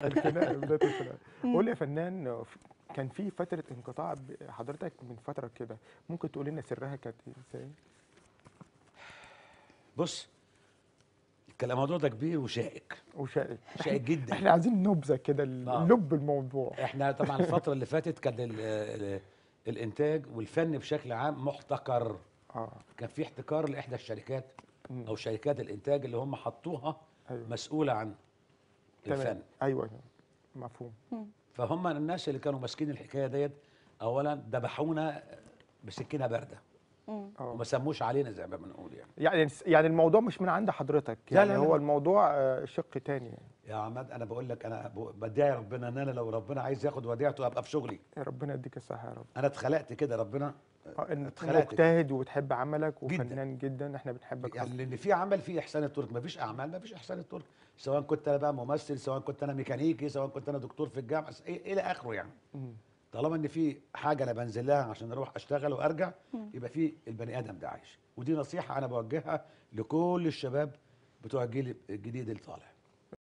الخناق بدايه الخناق قول لي يا فنان كان في فتره انقطاع ب- حضرتك من فتره كده ممكن تقول لنا سرها كانت ازاي؟ بص الكلام الموضوع ده كبير وشائك وشائك شائك جدا احنا عايزين نبذه كده آه. لب الموضوع احنا طبعا الفتره اللي فاتت كان ال ال الانتاج والفن بشكل عام محتكر اه كان في احتكار لاحدى الشركات مم. او شركات الانتاج اللي هم حطوها ايوه مسؤوله عن تمام الفن ايوه أيوة. مفهوم فهم الناس اللي كانوا ماسكين الحكايه ديت اولا ذبحونا بسكينه بارده اه وما سموش علينا زي ما بنقول يعني يعني يعني الموضوع مش من عند حضرتك لا، يعني لا، هو لا. الموضوع آه، شق تاني يعني. يا عماد انا بقول لك انا ب- بدعي ربنا ان انا لو ربنا عايز ياخد وديعته ابقى في شغلي يا ربنا يديك الصحه يا رب انا اتخلقت كده ربنا اه انك اتخلقت مجتهد وبتحب عملك جداً. وفنان جدا احنا بنحبك يعني أصلاً. لان في عمل في احسان الترك مفيش اعمال مفيش احسان الترك سواء كنت انا بقى ممثل سواء كنت انا ميكانيكي سواء كنت انا دكتور في الجامعه س- إيه- الى اخره يعني مم. طالما ان في حاجه انا بنزل لها عشان اروح اشتغل وارجع يبقى في البني ادم ده عايش ودي نصيحه انا بوجهها لكل الشباب بتوع الجيل الجديد اللي طالع